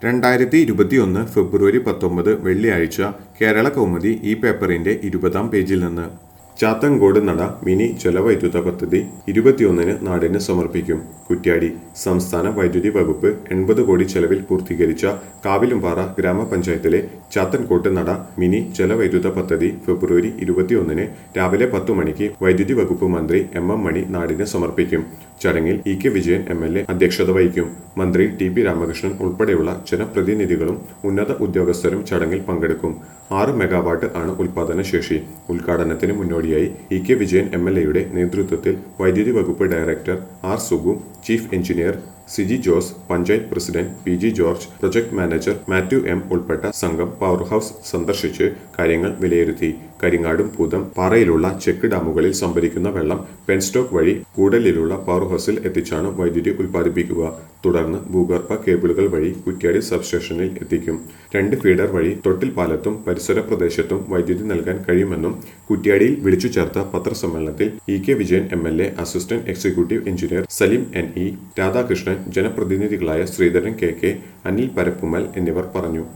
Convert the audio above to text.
രണ്ടായിരത്തി ഇരുപത്തിയൊന്ന് ഫെബ്രുവരി പത്തൊമ്പത് വെള്ളിയാഴ്ച കേരള കൗമുദി ഈ പേപ്പറിന്റെ ഇരുപതാം പേജിൽ നിന്ന് ചാത്തങ്കോട് നട മിനി ജലവൈദ്യുത പദ്ധതി ഇരുപത്തിയൊന്നിന് നാടിന് സമർപ്പിക്കും കുറ്റ്യാടി സംസ്ഥാന വൈദ്യുതി വകുപ്പ് എൺപത് കോടി ചെലവിൽ പൂർത്തീകരിച്ച കാവിലുംപാറ ഗ്രാമപഞ്ചായത്തിലെ ചാത്തൻകോട്ട് നട മിനി ജലവൈദ്യുത പദ്ധതി ഫെബ്രുവരി ഇരുപത്തിയൊന്നിന് രാവിലെ പത്തു മണിക്ക് വൈദ്യുതി വകുപ്പ് മന്ത്രി എം എം മണി നാടിന് സമർപ്പിക്കും ചടങ്ങിൽ E K Vijayan M L A അധ്യക്ഷത വഹിക്കും മന്ത്രി ടി പി രാമകൃഷ്ണൻ ഉൾപ്പെടെയുള്ള ജനപ്രതിനിധികളും ഉന്നത ഉദ്യോഗസ്ഥരും ചടങ്ങിൽ പങ്കെടുക്കും ആറ് മെഗാവാട്ട് ആണ് ഉൽപാദന ശേഷി ഉദ്ഘാടനത്തിന് മുന്നോടിയായി E K Vijayan M L എയുടെ നേതൃത്വത്തിൽ വൈദ്യുതി വകുപ്പ് director R Sugu chief engineer Siji Jose panchayat president P G George project manager Mathew M ഉൾപ്പെട്ട സംഘം പവർ ഹൌസ് സന്ദർശിച്ച് കാര്യങ്ങൾ വിലയിരുത്തി കരിങ്ങാടും പൂതം പാറയിലുള്ള ചെക്ക് ഡാമുകളിൽ സംഭരിക്കുന്ന വെള്ളം പെൻസ്റ്റോക്ക് വഴി കൂടലിലുള്ള പവർ ഹൗസിൽ എത്തിച്ചാണ് വൈദ്യുതി ഉൽപ്പാദിപ്പിക്കുക തുടർന്ന് ഭൂഗർഭ കേബിളുകൾ വഴി കുറ്റ്യാടി സബ്സ്റ്റേഷനിൽ എത്തിക്കും രണ്ട് ഫീഡർ വഴി തൊട്ടിൽ പാലത്തും പരിസര പ്രദേശത്തും വൈദ്യുതി നൽകാൻ കഴിയുമെന്നും കുറ്റ്യാടിയിൽ വിളിച്ചു ചേർത്ത പത്രസമ്മേളനത്തിൽ E K Vijayan M L A assistant executive engineer Saleem N E Radhakrishnan ജനപ്രതിനിധികളായ ശ്രീധരൻ കെ കെ അനിൽ പരപ്പുമൽ എന്നിവർ പറഞ്ഞു